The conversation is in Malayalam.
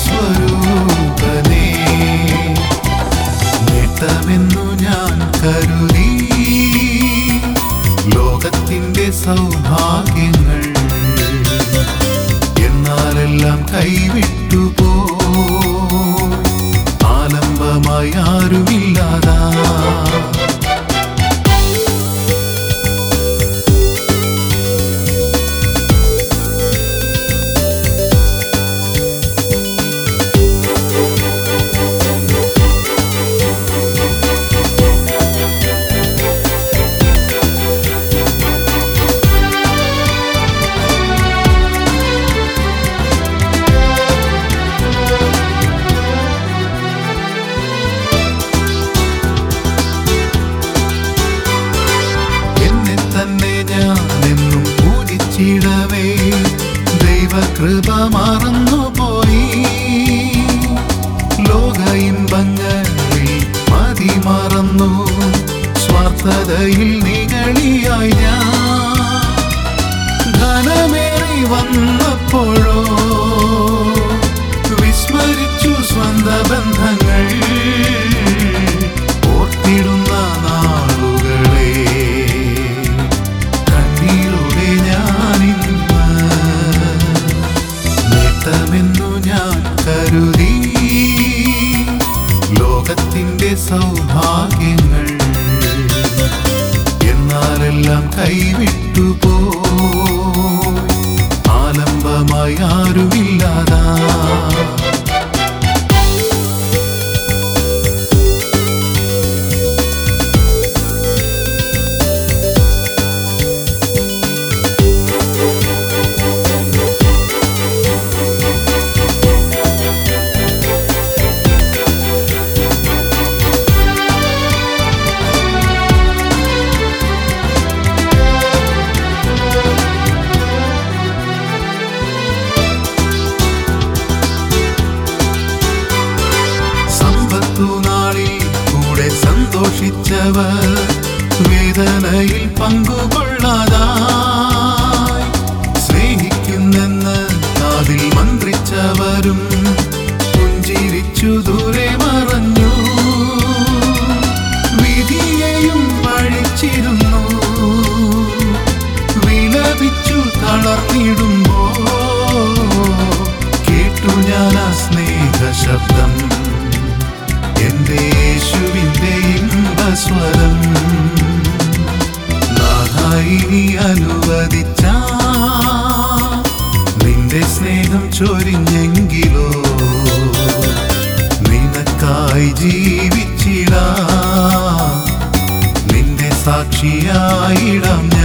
സ്വരൂപനേ നേട്ടമെന്നു ഞാൻ കരുതി ലോകത്തിന്റെ സൗഭാഗ്യങ്ങൾ എന്നാലെല്ലാം കൈവിട്ടു പോ ആലംബമായി ആരുമില്ലാതാ എന്നെ തന്നെ ഞാൻ എന്നും പൂജിച്ചിടവേ ദൈവകൃപ മറന്നുപോയി ലോക ഇമ്പങ്ങളിൽ മതി മറന്നു സ്വാർത്ഥതയിൽ നികളിയായി ഞാൻ ധനമേറി വന്നപ്പോഴോ വിസ്മരിച്ചു സ്വന്ത ബന്ധങ്ങൾ ഓർത്തിടുന്ന നാളുകളെ കണ്ണീരോടെ ഞാനിന്ന് നേട്ടമെന്നു ഞാൻ കരുതി ലോകത്തിന്റെ സൗഭാഗ്യങ്ങൾ എന്നാലെല്ലാം കൈവിട്ടു പോ ആലംബമായി ആരുമില്ലാതാ സമ്പത്തു നാളിൽ കൂടെ സന്തോഷിച്ചവർ വേദനയിൽ പങ്കുകൊള്ളാതായി സ്നേഹിക്കുന്നെന്ന് കാതിൽ മന്ത്രിച്ചവരും പുഞ്ചിരിച്ചു ദൂരെ മറഞ്ഞു വിധിയെയും പഴിച്ചിരുന്നു വിലപിച്ചു തളർന്നിടുമ്പോ കേട്ടു ഞാൻ ആ സ്നേഹ ശബ്ദം എന്റെ യേശുവിന്റെ ഇമ്പസ്വരം നാഥായി നീ അനുവദിച്ച നിന്റെ സ്നേഹം ചൊരിഞ്ഞെങ്കിലോ നിനക്കായി ജീവിച്ചിടാ നിന്റെ സാക്ഷിയായിടാം ഞാൻ